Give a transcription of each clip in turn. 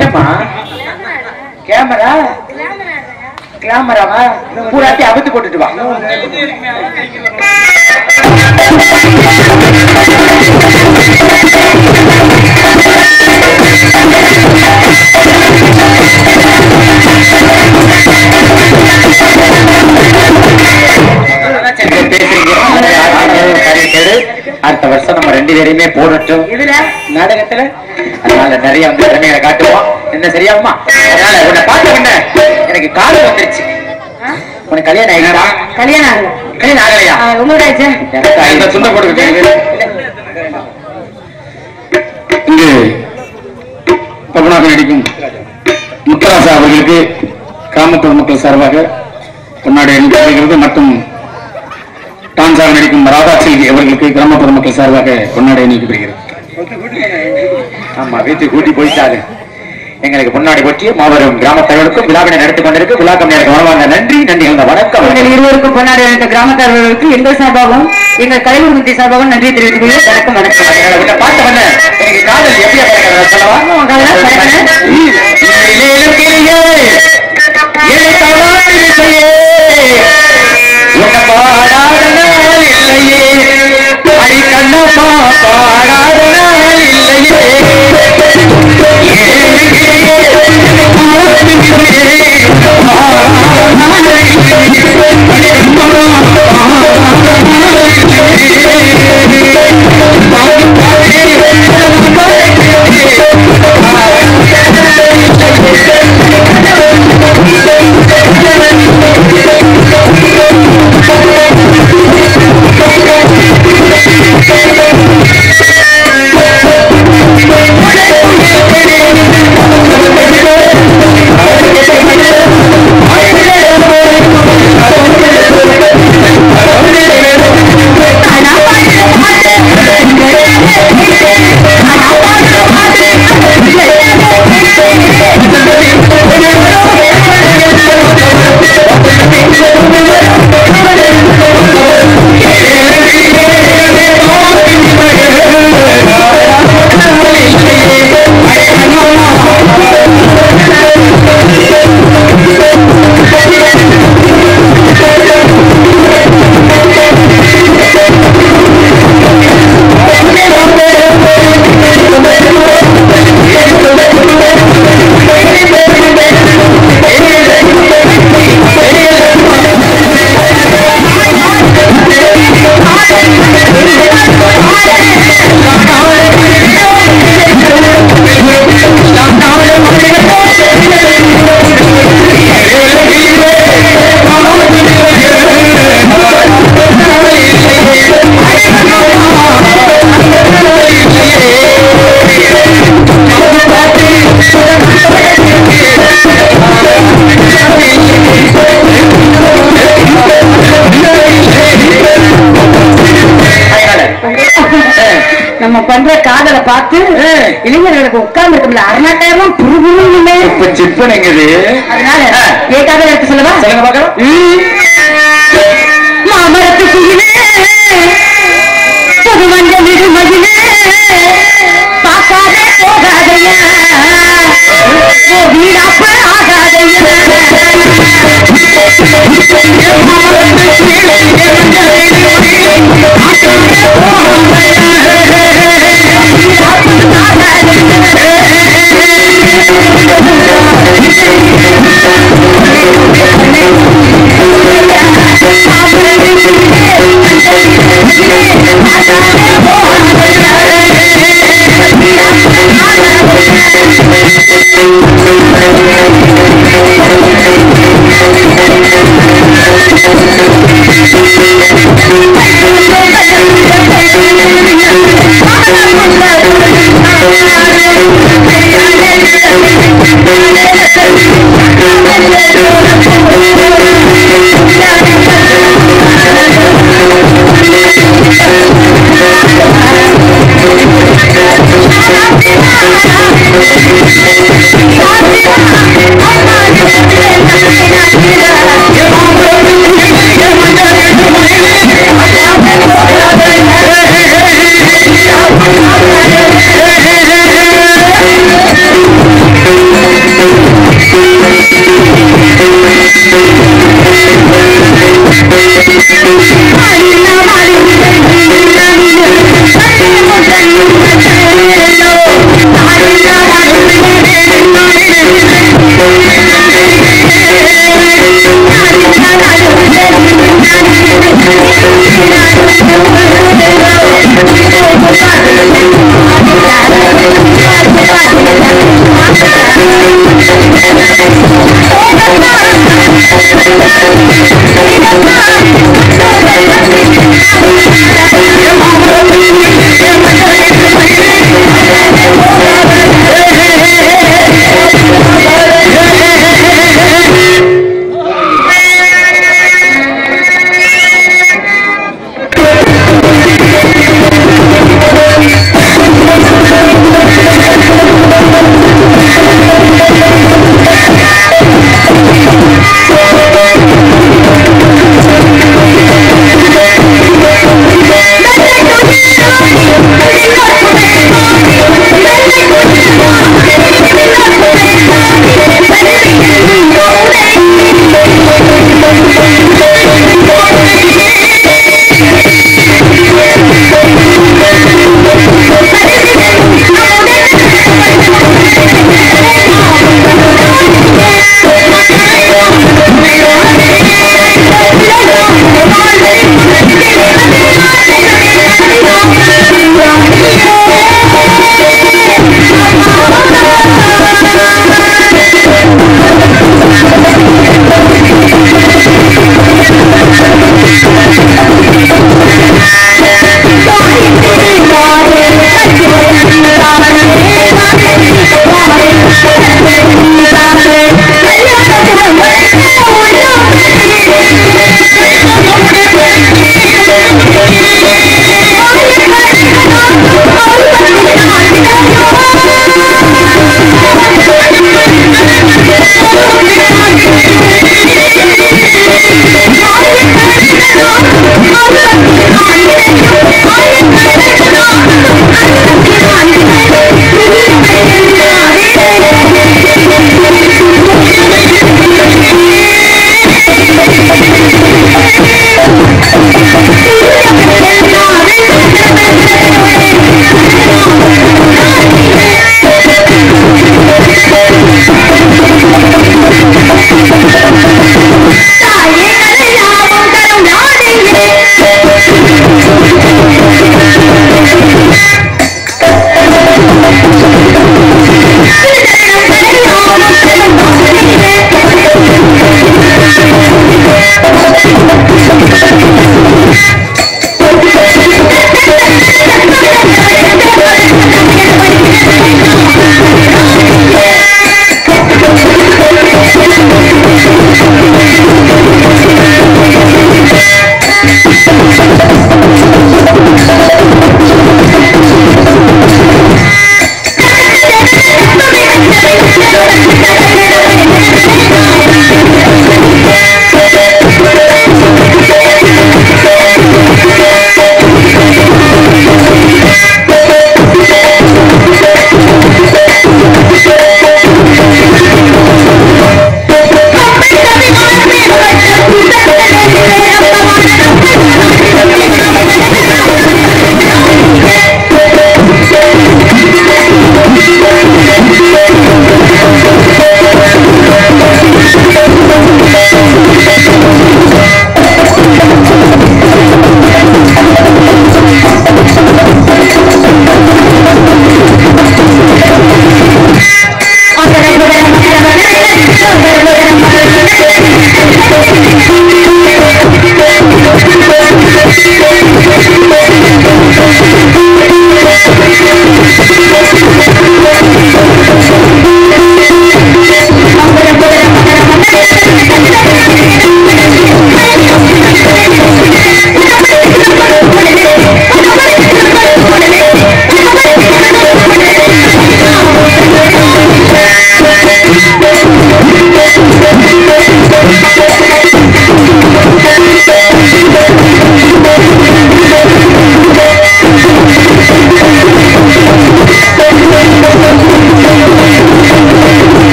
என்னம்மா கேமரா கேமராவா பூராத்தி அவுத்து போட்டுட்டு வா அடுத்த வருஷம் நம்ம ரெண்டு பேரையுமே போடட்டும் இதுல நாடகத்துல அதனால நிறைய வந்து திறமைகளை காட்டுவோம் என்ன சரியாகுமா அதனால உன்னை பார்த்த உடனே எனக்கு காதல் வந்துருச்சு உனக்கு கல்யாணம் ஆயிடுச்சா கல்யாணம் ஆகல கல்யாணம் ஆகலையா ஆ, உங்களோட ஆச்சு எனக்கு இந்த ஆயிடுச்சு. துண்டை போடுங்க இங்கு பத்மநாபன் நடிக்கும் முத்தராசா அவர்களுக்கு கிராமப்புற மக்கள் சார்பாக கொண்டாடி அனுப்பியிருக்கிறது மற்றும் டான்சாக நடிக்கும் ராதா செல்வி அவர்களுக்கு கிராமப்புற மக்கள் சார்பாக கொண்டாடி அனுப்பியிருக்கிறது ஆமா வீட்டுக்கு கூட்டி போயிட்டாரு எங்களுக்கு முன்னாடி பற்றிய மாபெரும் கிராமத்தவர்களுக்கும் விழாவினை நடத்தி கொண்டிருக்கு விழா கம்மியாக வருவாங்க நன்றி நன்றி அந்த வணக்கம் எங்கள் இருவருக்கும் கொண்டாடி இந்த கிராமத்தார்களுக்கு எங்கள் சார்பாகவும் எங்கள் கலைஞர் முத்தி சார்பாகவும் நன்றி தெரிவித்துக் கொள்கிறேன் வணக்கம் வணக்கம் அதனால உன்னை பார்த்த உடனே எனக்கு காதல் எப்படி கிடைக்கிறது சொல்லவா உங்க காதலா? கிடைக்கல. நம்ம பண்ற காதலை பார்த்து இளைஞர்களுக்கு உட்கார்ந்து இருக்கல அரணாட்டாயிரம் புருகுமே இப்ப சிப்பனைங்குது அதனால ஏ காதலை எடுத்து சொல்லவா சொல்லுங்க பாக்கலாம் மாமரத்து குயிலே புது மஞ்சள் விடு மகிழே பார்க்காதே போகாதையா ஓ வீடாப்ப Thank தாயே கலையாவும் கரும் நாடிலே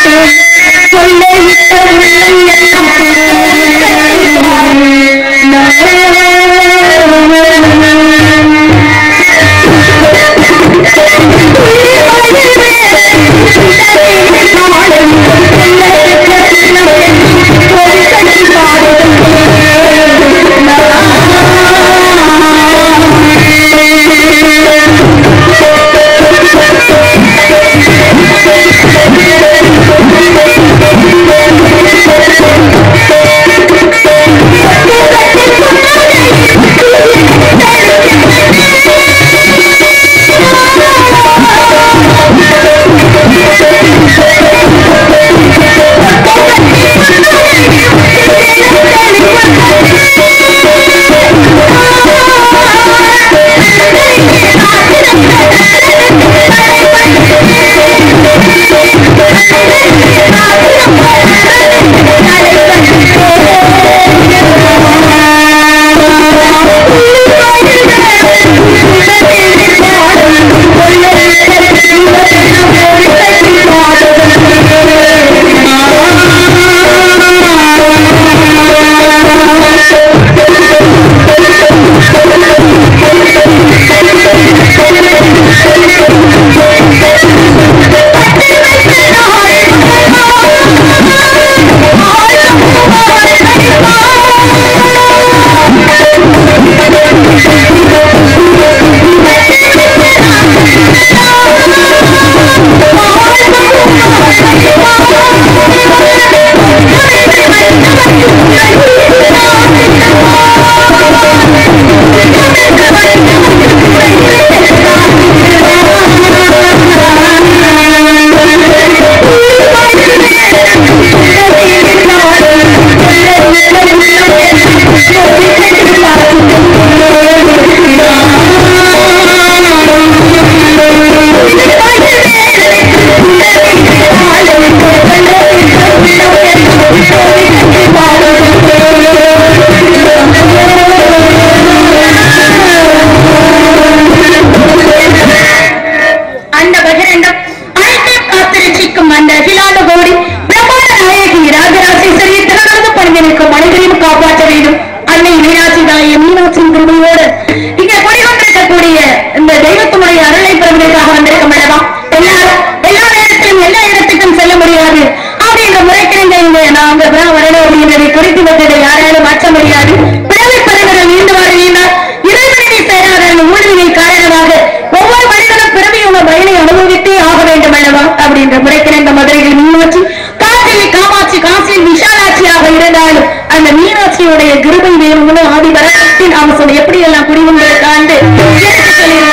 அந்த பகிரண்டம் அனைத்து காத்திருச்சிக்கும் அந்த அகிலாண்ட கோடி பிரம்மாண்ட நாயகி ராஜராஜேஸ்வரியை திறனது பணிந்து நிற்கும் மனிதரையும் காப்பாற்ற வேண்டும் அன்னை மீனாட்சி தாயை மீனாட்சியின் திருமையோடு இங்கே குடிகொண்டிருக்கக்கூடிய இந்த தெய்வத்தினுடைய அருளை பெறுவதற்காக வந்திருக்கும் அல்லவா எல்லாரும் எல்லா நேரத்திலும் எல்லா இடத்துக்கும் செல்ல முடியாது அப்படின்ற முறைக்கிழந்த இங்க நாங்க தான் வரணும் அப்படின்றதை குறித்து வந்ததை யாராலும் மாற்ற முடியாது பிறவி பறவைகள் நீண்டு வருகின்றார் இறைவனை சேராத அந்த ஊழ்வினை காரணமாக ஒவ்வொரு மனிதனும் பிறவியுள்ள பயனை அனுபவித்தே ஆக வேண்டும் அல்லவா அப்படின்ற முறைக்கிழந்த மதுரையில் மீனாட்சி காசியில் காமாட்சி காசியில் விஷாலாட்சியாக இருந்தாலும் அந்த மீனாட்சியுடைய கிருபை வேணும்னு ஆதி வரத்தின் அவசரம் எப்படி எல்லாம் குடிவந்திருக்காண்டு எடுத்து சொல்லிடுறேன்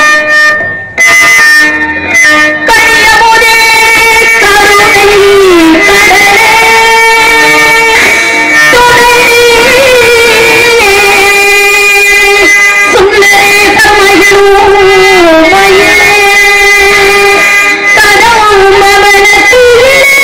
கனியமுதே கருணை கடலே சுந்தரேசமகளூ மயிலே கதவும் மமனத்திலே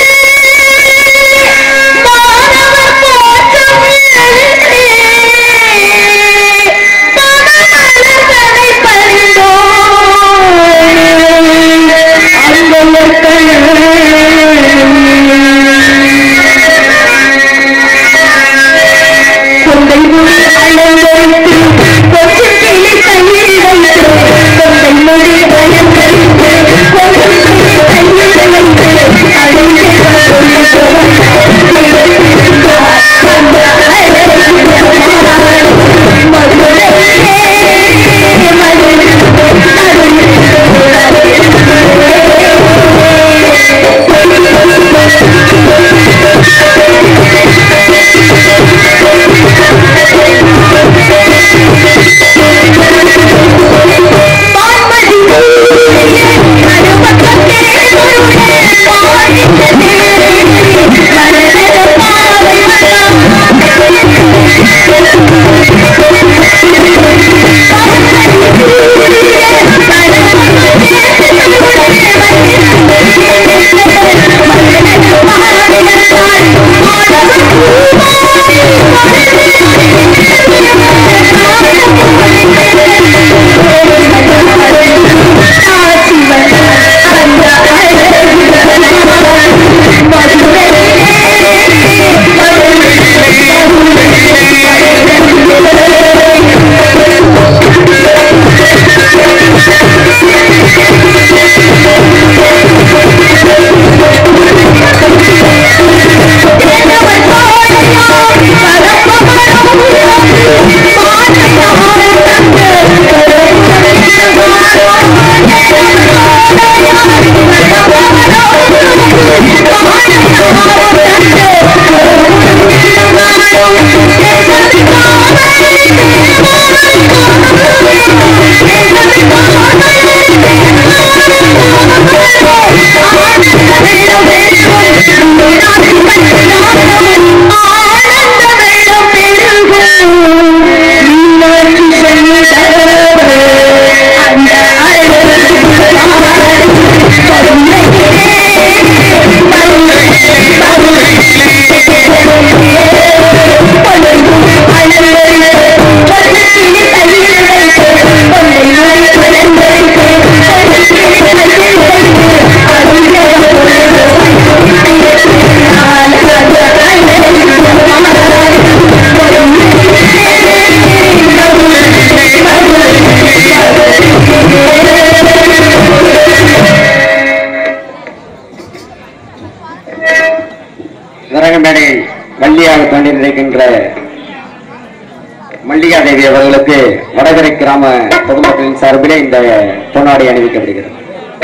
நரகமேடை வள்ளியாக தோன்றியிருக்கின்ற மல்லிகா தேவி அவர்களுக்கு வடகரை கிராம பொதுமக்களின் சார்பிலே இந்த பொன்னாடை அணிவிக்கப்படுகிறது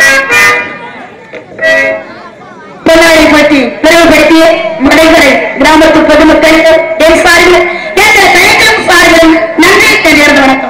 பொன்னாடை பற்றி பெருமைப்படுத்திய மடைகளை கிராமத்து பொதுமக்களுக்கு என் சார்பில் என்ற கலைக்கும் சார்பில் நன்றி தெரிவித்த வணக்கம்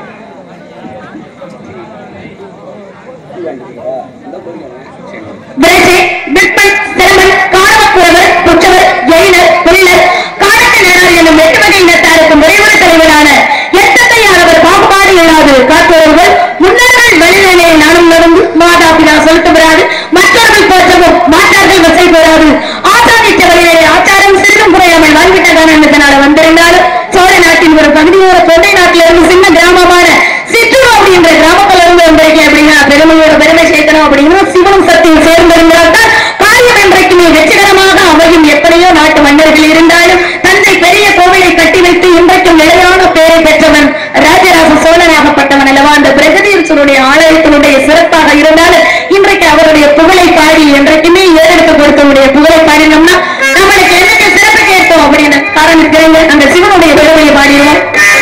பிரஜை பிற்பன் சிரமன் காணவப்புறவர் புற்றவர் ஜெயினர் புல்லர் காணக்க நேரார் என்னும் எட்டு வகை இனத்தாருக்கு முறைமுறை தலைவரான எத்தத்தையானவர் பாகுபாடு இல்லாது காப்பவர்கள் முன்னோர்கள் வழிநிலையை நானும் நடந்து மாதா பிதா செலுத்துகிறாரு மற்றவர்கள் போற்றவும் மாற்றார்கள் வசை பெறாது ஆசாதித்த வழியிலே ஆச்சாரம் சிறிதும் குறையாமல் வாழ்விட்டதான் என்பதனால வந்திருந்தாலும் சோழ நாட்டின் ஒரு பகுதியோட தொண்டை நாட்டிலிருந்து சின்ன கிராமமான சிற்றூர் அப்படின்ற கிராமத்துல இருந்து வந்திருக்கேன் அப்படின்னா பெருமையோட பெருமை சேர்க்கணும் அப்படின்னா சிவனும் சக்தியும் சேர்ந்திருந்தால்தான் காரியம் இன்றைக்குமே வெற்றிகரமாக அமையும் எத்தனையோ நாட்டு மன்னர்கள் இருந்தாலும் தந்தை பெரிய கோவிலை கட்டி வைத்து இன்றைக்கும் நிலையான பெயரை பெற்றவன் ராஜராஜ சோழனாகப்பட்டவன் அல்லவா அந்த பிரகதீஸ்வருடைய ஆலயத்தினுடைய சிறப்பாக இருந்தாலும் இன்றைக்கு அவருடைய புகழை பாடி என்றைக்குமே ஏறெடுத்து கொடுத்தவருடைய புகழை பாடினோம்னா நம்மளுக்கு என்னைக்கு சிறப்பு கேட்போம் அப்படின்னு காரணம் அந்த சிவனுடைய பெருமையை பாடிடுவோம்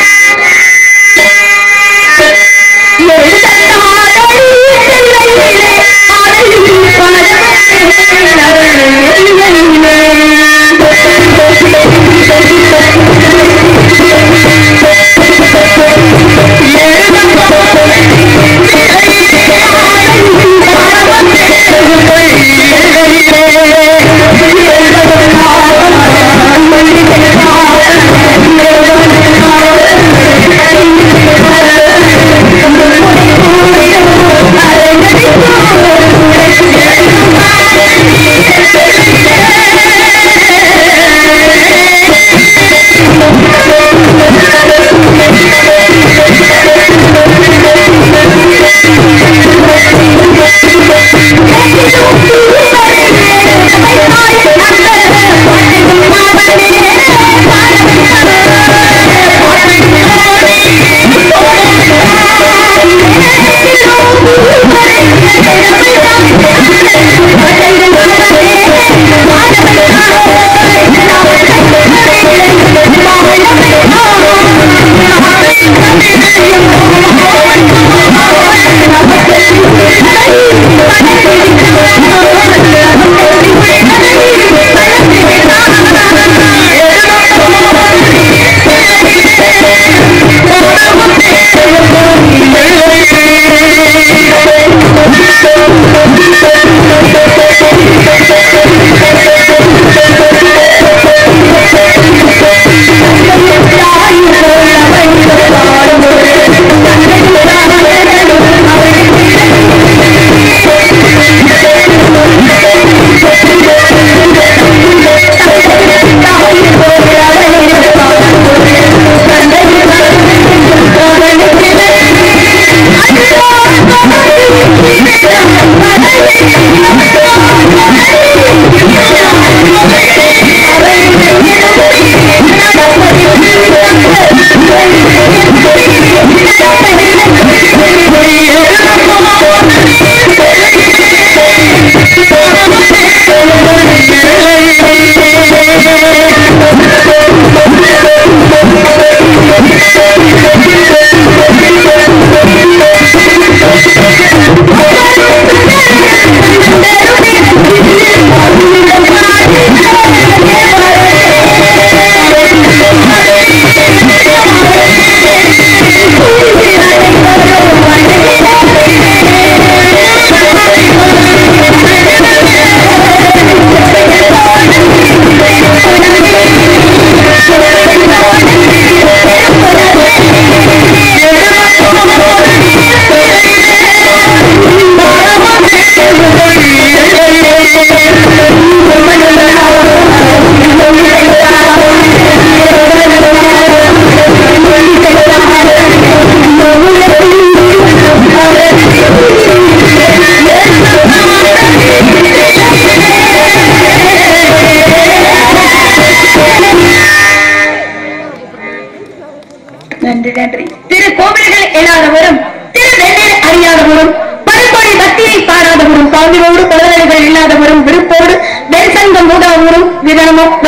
நன்றி நன்றி திரு கோவில்கள் எழாதவரும் திரு வெண்ணீர் அறியாதவரும் பருப்பொழி பக்தியை பாடாதவரும் காவிரோடு குழந்தைகள் இல்லாதவரும் விருப்போடு வெண்சங்கம் மூடாதவரும் விதனமும்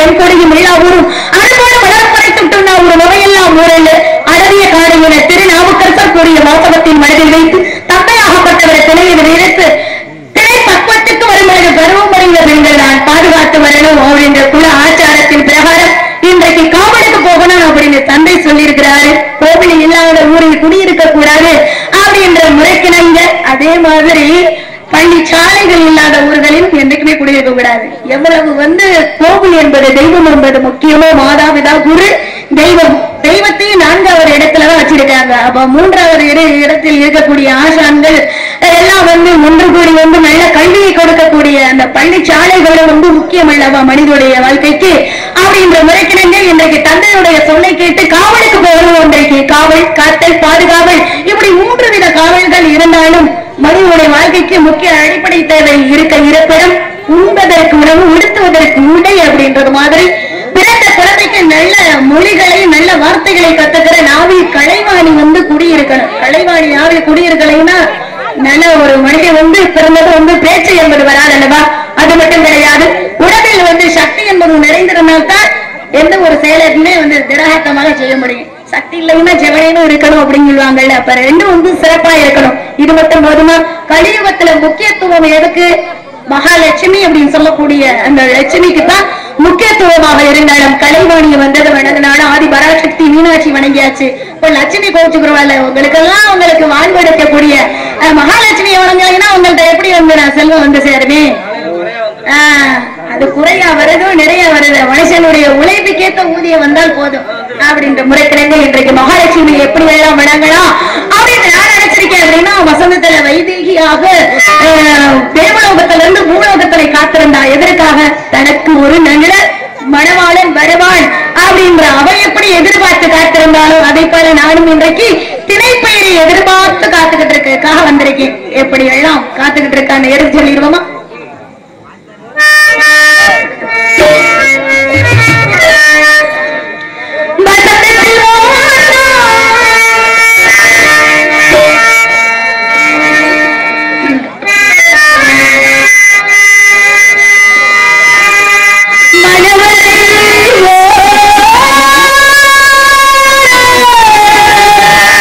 வெண்கொடியும் எல்லா ஊரும் அன்போடு வளர்ப்பறை துட்டுண்ணா ஒரு வகையெல்லாம் ஊரல் அழகிய காடையின திருநாவுக்கரசர் கூறிய வாசகத்தின் மனதில் வைத்து தந்தையாகப்பட்டவரை திணையில் நினைத்து திணை பக்குவத்துக்கு வரும்பொழுது பருவம் அறிந்த பெண்கள் நான் பாதுகாத்து வரணும் அப்படின்ற குல ஆச்சாரத்தின் பிரகாரம் இன்றைக்கு காவலுக்கு போகணும் அப்படின்னு தந்தை சொல்லியிருக்கிறாரு கோவில் இல்லாத ஊரில் குடியிருக்க கூடாது அப்படின்ற முறைக்கிணங்க அதே மாதிரி பள்ளி சாலைகள் இல்லாத ஊர்களில் என்றைக்குமே குடியிருக்க கூடாது எவ்வளவு வந்து கோவில் என்பது தெய்வம் என்பது முக்கியமோ மாதாபிதா குரு தெய்வம் தெய்வத்தையும் நான்காவது இடத்துலதான் வச்சிருக்காங்க அப்ப மூன்றாவது இட- இடத்தில் இருக்கக்கூடிய ஆசான்கள் எல்லாம் வந்து ஒன்று கூடி வந்து நல்ல கல்வியை கொடுக்கக்கூடிய அந்த பள்ளி சாலைகளும் வந்து முக்கியம் அல்லவா மனிதனுடைய வாழ்க்கைக்கு அப்படின்ற முறைக்கிணங்க இன்றைக்கு தந்தையுடைய சொல்லை கேட்டு காவலுக்கு போகணும் இன்றைக்கு காவல் காத்தல் பாதுகாவல் இப்படி மூன்று வித காவல்கள் இருந்தாலும் மனிதனுடைய வாழ்க்கைக்கு முக்கிய அடிப்படை தேவை இருக்க இருப்பிடம் உண்பதற்கு உணவு உடுத்துவதற்கு உடை அப்படின்றது மாதிரி பிறந்த குழந்தைக்கு நல்ல மொழிகளை நல்ல வார்த்தைகளை கத்துக்கிற நாவில் கலைவாணி வந்து குடியிருக்கணும் கலைவாணி நாவில் குடியிருக்கலைன்னா நல்ல ஒரு மனிதன் வந்து பிறந்தது வந்து பேச்சு என்பது வராது அல்லவா அது மட்டும் கிடையாது உடம்பில் வந்து சக்தி என்பது நிறைந்திருந்தால்தான் எந்த ஒரு செயலையுமே வந்து திடகாத்தமாக செய்ய முடியும் சக்தி இல்லைன்னா ஜெவனேனும் இருக்கணும் அப்படின்னு சொல்லுவாங்கல்ல அப்ப ரெண்டும் வந்து சிறப்பா இருக்கணும் இது மட்டும் போதுமா கலியுகத்துல முக்கியத்துவம் எதுக்கு மகாலட்சுமி அப்படின்னு சொல்லக்கூடிய அந்த லட்சுமிக்கு தான் முக்கியத்துவமாக இருந்தாலும் கலைவாணி வந்தது வணங்கினால ஆதி பராசக்தி மீனாட்சி வணங்கியாச்சு இப்போ லட்சுமி கோச்சுக்கிறவாள் உங்களுக்கெல்லாம் உங்களுக்கு வாழ்வெடுக்கக்கூடிய அஹ், மகாலட்சுமியை வணங்கினீங்கன்னா உங்கள்ட்ட எப்படி வந்து நான் செல்வம் வந்து சேருமே ஆஹ், அது குறையா வருதோ நிறைய வருது மனுஷனுடைய உழைப்புக்கேத்த ஊதியம் வந்தால் போதும் அப்படின்ற முறைக்கிழங்கு இன்றைக்கு மகாலட்சுமி எப்படி எல்லாம் வணங்கலாம் அப்படின்னு நான் நினைச்சிருக்கேன் அப்படின்னா வசந்தத்துல வைதேகியாக ஆஹ், தேவலோகத்துல இருந்து பூலோகத்துல காத்திருந்தா எதற்காக தனக்கு ஒரு நல்ல மணவாளன் வருவான் அப்படின்ற அவள் எப்படி எதிர்பார்த்து காத்திருந்தாலும் அதை போல நானும் இன்றைக்கு திணைப்பயிரை எதிர்பார்த்து காத்துக்கிட்டு இருக்கேன் வந்திருக்கேன் எப்படி எல்லாம் காத்துக்கிட்டு இருக்கான்னு எடுத்து சொல்லிடுவோமா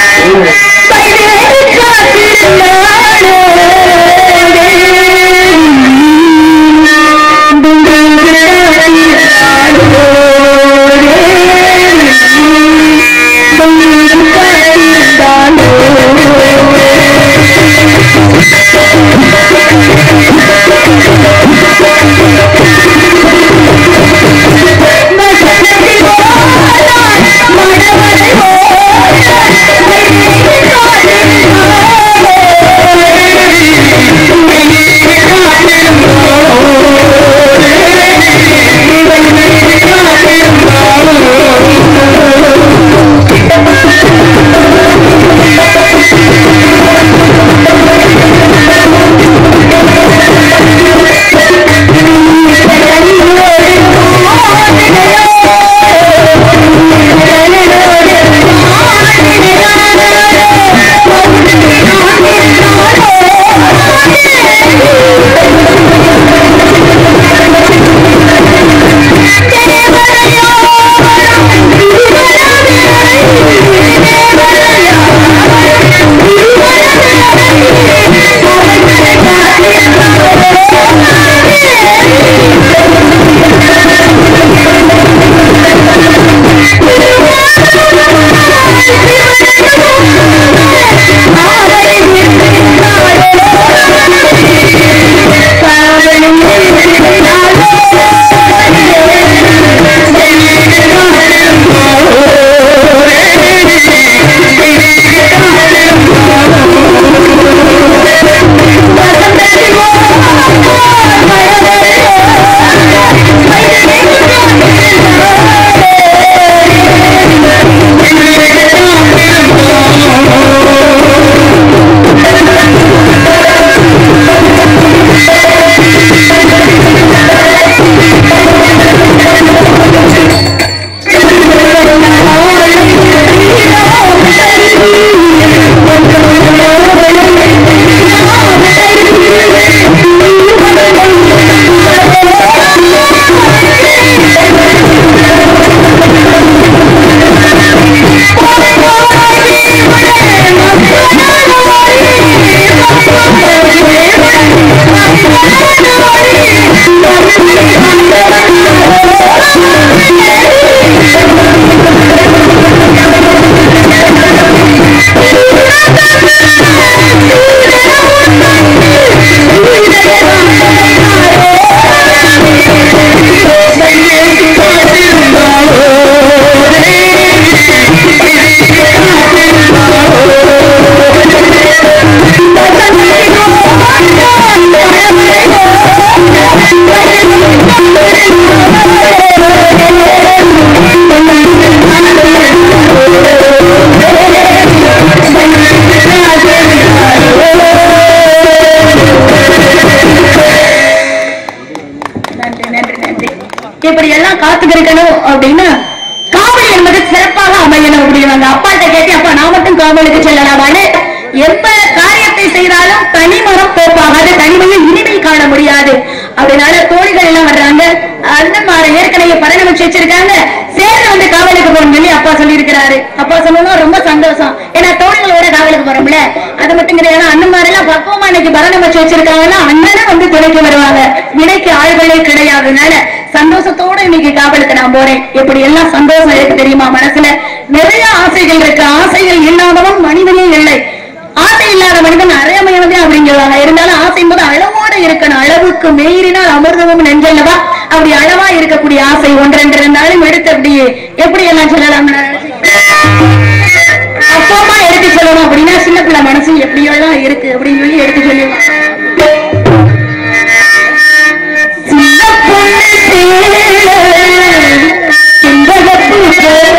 மனவரே இப்படி எல்லாம் காத்துக்கிருக்கணும் அப்படின்னு காவல் என்பது சிறப்பாக அமையணும் அப்படின்னாங்க அப்பாட்ட கேட்டு அப்பா நான் மட்டும் காவலுக்கு செல்லலாமான்னு எந்த காரியத்தை செய்தாலும் தனிமரம் போப்பாகாது தனிமையில் இனிமை காண முடியாது அதனால தோழிகள் எல்லாம் வர்றாங்க அண்ணன்மாரை ஏற்கனவே பரிணமிச்சு வச்சிருக்காங்க சேர்ந்து வந்து காவலுக்கு போகணும்னு சொல்லி அப்பா சொல்லியிருக்கிறாரு அப்பா சொன்னதும் ரொம்ப சந்தோஷம் ஏன்னா தோழிகளோட காவலுக்கு போறோம்ல அது மட்டும் கிடையாது அண்ணன்மாரெல்லாம் பக்குவமா இன்னைக்கு பரணம் வச்சிருக்காங்கன்னா அண்ணனும் வந்து துணைக்கு வருவாங்க வினைக்கு ஆள்களே கிடையாதுனால சந்தோஷத்தோட இன்னைக்கு காவலுக்கு நான் போறேன் இப்படி எல்லாம் சந்தோஷம் இருக்கு தெரியுமா மனசுல நிறைய ஆசைகள் இருக்கு ஆசைகள் இல்லாதவன் மனிதனே இல்லை ஆசை இல்லாத மனிதன் அரையமையவதே அப்படின்னு சொல்லுவாங்க இருந்தாலும் ஆசை என்பது அளவோடு இருக்கணும் அளவுக்கு மீறினால் அமிர்தமும் நெஞ்சல்லவா அப்படி அளவா இருக்கக்கூடிய ஆசை ஒன்றென்று இருந்தாலும் எடுத்து அப்படியே எப்படி எல்லாம் சொல்லலாம் அப்பமா எடுத்து சொல்லணும் அப்படின்னா சின்ன பிள்ளை மனசு எப்படியோ எல்லாம் இருக்கு அப்படின்னு சொல்லி எடுத்து சொல்லுவாங்க சின்ன பொண்ணு சேல, செண்பகப்பூ போல.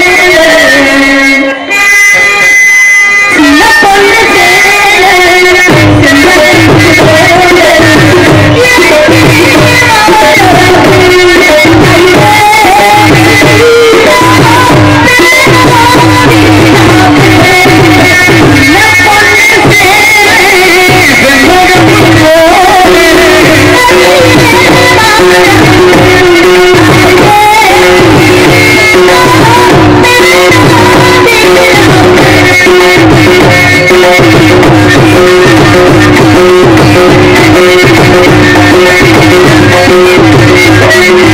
சின்ன பொண்ணு சேல, செண்பகப்பூ போல. Thank you.